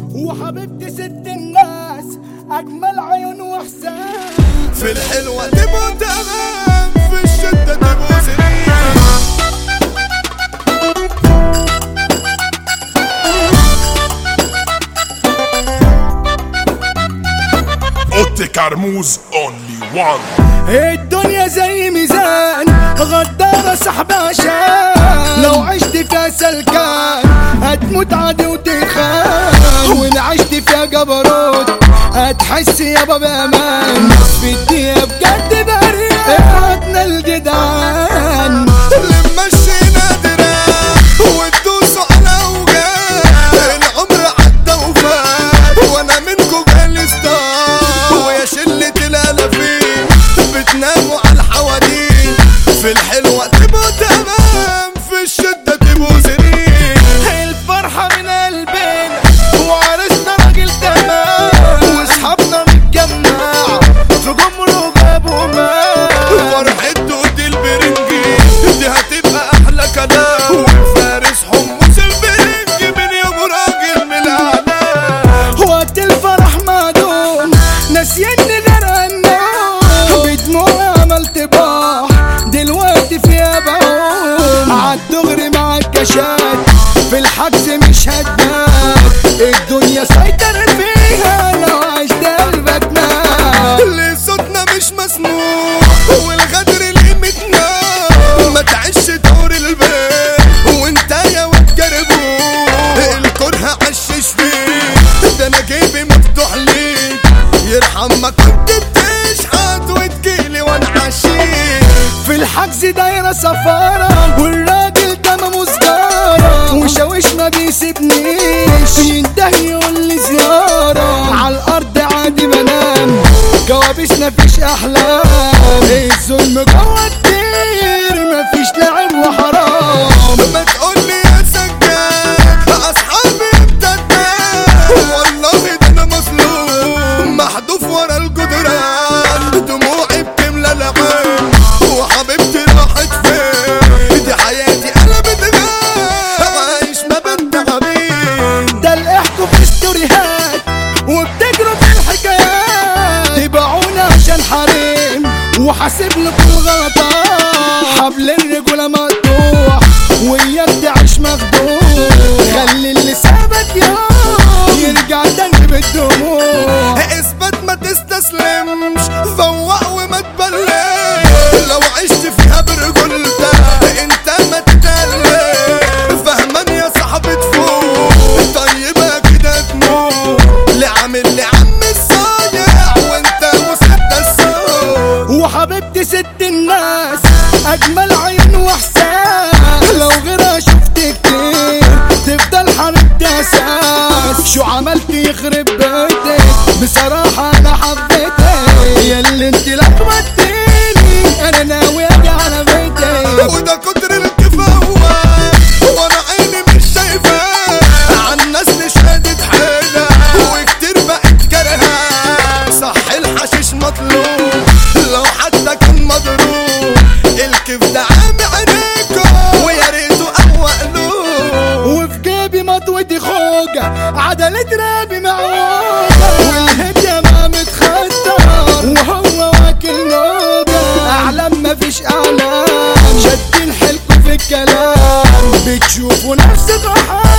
وحبيبتي ست الناس اجمل عيون واحساس في الحلوة تبقوا تمام في الشدة تبقوا سنين اوتي كرموز اونلي وان الدنيا زي ميزان غدارة سحب عشان لو عشت فيها سلكان هتموت عادي وتخان وان عشت فيها جبروت هتحس يابا بامان ناس في الدنيا بجد بريئة احنا الجدعان لما الشينا دراع وتدوسوا على وجاه العمر عدى وفات وانا منكم جالس طار ويا شلة الالافين بتناموا على الحوادين في الحلوة تبقوا تمام في الشدة تبقوا سنين الفرحة من قلبنا وعرسنا راجل تمام واصحابنا متجمع في جمره جابوا مال فرحة دود البرنجي دي هتبقى احلى كلام والفارس حمص البرنجي من يوم راجل من الاعلام وقت الفرح معدوم ناسيني غرقنا بدموع عملت باح دلوقتي فيها بعوم عالدغري مع الكشات في الحجز مش هتبات الدنيا سيطر فيها لو عشت قلبك مات اللي صوتنا مش مسموع والغدر لقيمتنا ما تعيش دور البيت وانت يا وتجربوا الكره عشش فيك ده انا جيبي مفتوح ليك يرحم ما كنت بتشحت وتجيلي وانا عشيك في الحجز دايرة سفارة والراجل دمه سجارة وشاوش ما بيسيبنيش ينتهي يقول لي زيارة على الأرض عادي بنام كوابيسنا فيش أحلام الظلم جوه كتير مفيش لعب وحرام ما تقولي يا سجاد اصحابي بتدان والله ده انا مظلوم محذوف ورا الجدران دموعي بتملى العين وحبيبتي راحت فين دي حياتي انا بتغاب عايش ما بين تعبين ده الاحكوا في ستوريهات وبتجروا في الحكايات تبعونا عشان حريم وحاسب لكم غلطات حبل الرجولة مقطوع وياك تعيش مخدوع خلي اللي سابك يوم يرجع تاني بالدموع اثبت ما تستسلمش فوق وما تبلش لو عشت فيها برجولتك انت ما تتقلش فهمان يا صاحبي تفوق طيبة كده تموت لعامل لعم الصايع وانت مسدس الصوت وحبيبتي ست الناس اجمل عيون واحساس لو غيرها شفت كتير تفضل حبيبتي اساس شو عملت يخرب بيتك بصراحة انا حبيتك يا اللي انت لخبطتيني انا ناوي اجي على بيتك وده كتر الكفاوة وانا عيني مش شايفة عالناس مش قادت حيلة وكتير بقت كارهة صح الحشيش مطلوب لو حتى كان مضروب الكيف ده عامي عينيكو ويا ريته قهوة قلوب وفي جيبي مضوتي خوجة عدلة رابي معوجة والهدية ما متخدر وهو واكل نوجة أعلام مفيش أعلام شادين حيلكوا في الكلام بتشوفوا نفسكوا حال